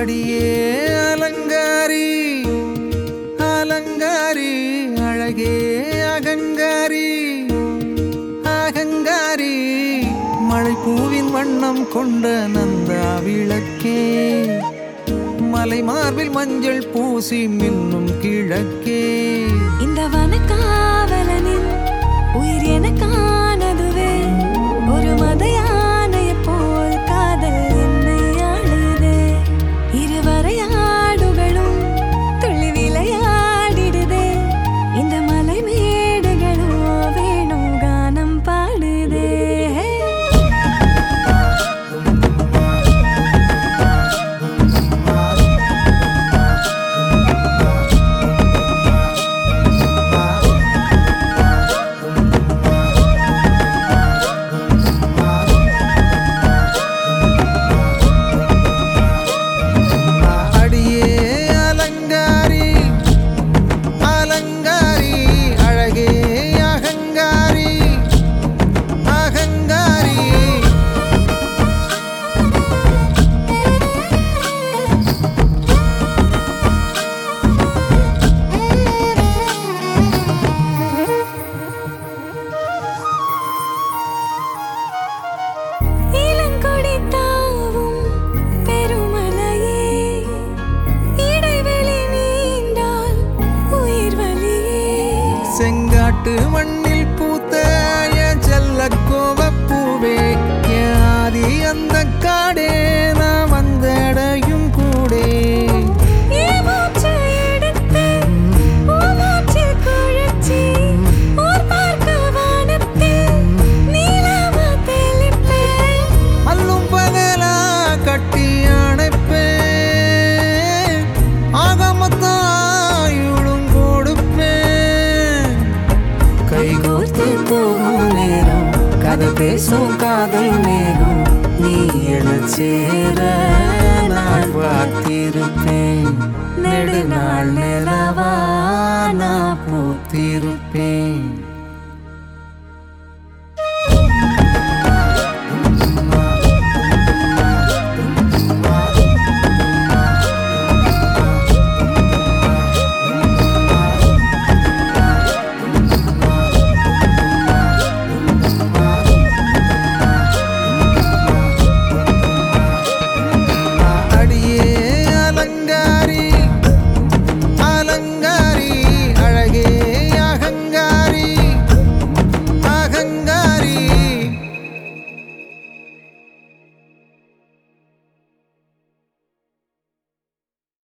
அடியே அலங்காரி அலங்காரி அழகே அகங்காரி அகங்காரி மழை பூவின் வண்ணம் கொண்ட நந்தா விளக்கே மலை மார்பில் மஞ்சள் பூசி மின்னும் கிழக்கே இந்த வனக்காவலனின் உயிர் எனக்கானதுவே ஒரு மத யானையைப் போல் காதல் என்னை ஆளுதே இருவரையாடுகளும் துள்ளி விளையாடிடுதே இந்த மலை மேடுகளும் வேணும் கானம் பாடுதே அடியே அலங்காரி அலங்காரி அழகே அகங்காரி அகங்காரி இளங்கொடி தாவும் பெருமலையே இடைவெளி நீண்டால் உயிர் வலியே செங்காட்டு மண்ணில் பூத்த என் செல்ல கோவப்பூவே என் ஆதி அந்த காடே நான் வந்தடையும் கூடே என் மூச்சை எடுத்து உன் மூச்சில் குழைச்சி ஊர் பார்க்க வானத்தில் நீலமா தெளிப்பேன் அல்லும் பகலா கட்டி அணைப்பேன் ஆகமத்தாயுளும் கொடுப்பேன் கைகோர்த்து போகும் நேரம் கதை பேசும் காதல் மேகம் நீ என சேர நான் பார்த்திருப்பேன் நெடுநாள் நிலவா நான் பூத்திருப்பேன்